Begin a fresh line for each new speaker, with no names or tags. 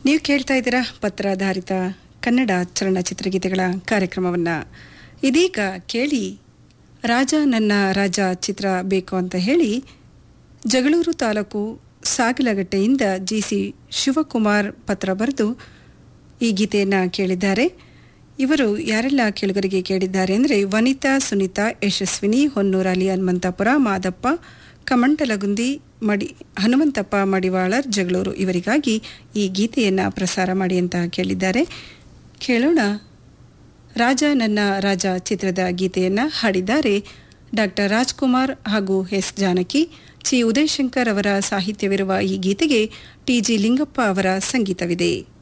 ನೀವು ಕೇಳ್ತಾ ಇದ್ದೀರಾ ಪತ್ರಾಧಾರಿತ ಕನ್ನಡ ಚಲನಚಿತ್ರಗೀತೆಗಳ ಕಾರ್ಯಕ್ರಮವನ್ನು ಇದೀಗ ಕೇಳಿ ರಾಜ ನನ್ನ ರಾಜ ಚಿತ್ರ ಬೇಕು ಅಂತ ಹೇಳಿ ಜಗಳೂರು ತಾಲೂಕು ಸಾಗಲಗಟ್ಟೆಯಿಂದ ಜಿ ಸಿ ಶಿವಕುಮಾರ್ ಪತ್ರ ಬರೆದು ಈ ಗೀತೆಯನ್ನು ಕೇಳಿದ್ದಾರೆ ಇವರು ಯಾರೆಲ್ಲ ಕೇಳುಗರಿಗೆ ಕೇಳಿದ್ದಾರೆ ಅಂದರೆ ವನಿತಾ ಸುನೀತಾ ಯಶಸ್ವಿನಿ ಹೊನ್ನೂರಲ್ಲಿ ಹನುಮಂತಪುರ ಮಾದಪ್ಪ ಕಮಂಡಲಗುಂದಿ ಮಡಿ ಹನುಮಂತಪ್ಪ ಮಡಿವಾಳರ್ ಜಗಳೂರು ಇವರಿಗಾಗಿ ಈ ಗೀತೆಯನ್ನು ಪ್ರಸಾರ ಮಾಡಿ ಅಂತ ಕೇಳಿದ್ದಾರೆ ಕೇಳೋಣ ರಾಜ ನನ್ನ ರಾಜ ಚಿತ್ರದ ಗೀತೆಯನ್ನು ಹಾಡಿದ್ದಾರೆ ಡಾಕ್ಟರ್ ರಾಜ್ಕುಮಾರ್ ಹಾಗೂ ಎಸ್ ಜಾನಕಿ ಚಿ ಉದಯಶಂಕರ್ ಅವರ ಸಾಹಿತ್ಯವಿರುವ ಈ ಗೀತೆಗೆ ಟಿ ಜಿ ಲಿಂಗಪ್ಪ ಅವರ ಸಂಗೀತವಿದೆ